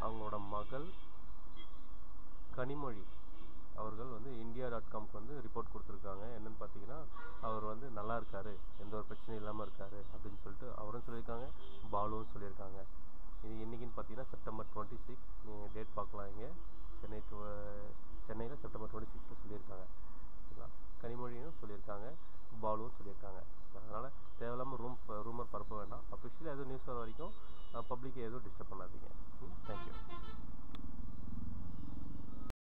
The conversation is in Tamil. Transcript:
அவங்களோட மகள் கனிமொழி அவர்கள் வந்து இந்தியா டாட் காம்க்கு வந்து ரிப்போர்ட் கொடுத்துருக்காங்க என்னன்னு பார்த்தீங்கன்னா அவர் வந்து நல்லா இருக்காரு எந்த ஒரு பிரச்சனையும் இல்லாமல் இருக்காரு அப்படின்னு சொல்லிட்டு அவரும் சொல்லியிருக்காங்க பாலுவும் சொல்லியிருக்காங்க இது என்னைக்குன்னு பார்த்தீங்கன்னா செப்டம்பர் டுவெண்ட்டி சிக்ஸ் நீங்கள் டேட் பார்க்கலாம் இங்கே சென்னை டு சென்னையில் செப்டம்பர் டுவெண்ட்டி சிக்ஸில் சொல்லியிருக்காங்க சரிங்களா கனிமொழியும் சொல்லியிருக்காங்க பாலுவும் சொல்லியிருக்காங்க அதனால் தேவையில்லாமல் ரூம் ரூமர் பரப்ப வேண்டாம் அஃபிஷியலாக எதுவும் நியூஸ் வர வரைக்கும் பப்ளிக்கை எதுவும் டிஸ்டர்ப் பண்ணாதீங்க தேங்க்யூ